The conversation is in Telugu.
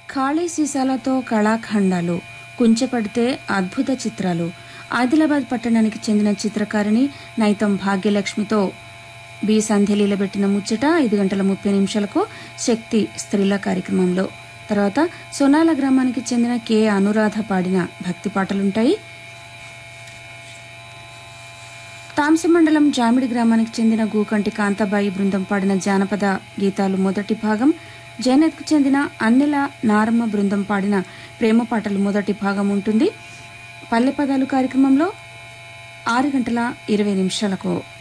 ఖాళీ సీసాలతో కళాఖండాలు కుంచెపడితే అద్భుత చిత్రాలు ఆదిలాబాద్ పట్టణానికి చెందిన చిత్రకారిణి నైతం భాగ్యలక్ష్మితో బి సంధ్యలీల పెట్టిన ముచ్చట ఐదు గంటల ముప్పై నిమిషాలకు శక్తి స్త్రీల కార్యక్రమంలో తర్వాత సోనాల గ్రామానికి చెందిన కె అనురాధ పాడిన భక్తి పాటలుంటాయి తాంసమండలం జామిడి గ్రామానికి చెందిన గూకంటి కాంతాబాయి బృందం పాడిన జానపద గీతాలు మొదటి భాగం జైనత్కు చెందిన అన్నెల నారమ్మ బృందం పాడిన ప్రేమ పాటలు మొదటి భాగం ఉంటుంది పల్లె పదాలు కార్యక్రమంలో ఆరు గంటల ఇరవై నిమిషాలకు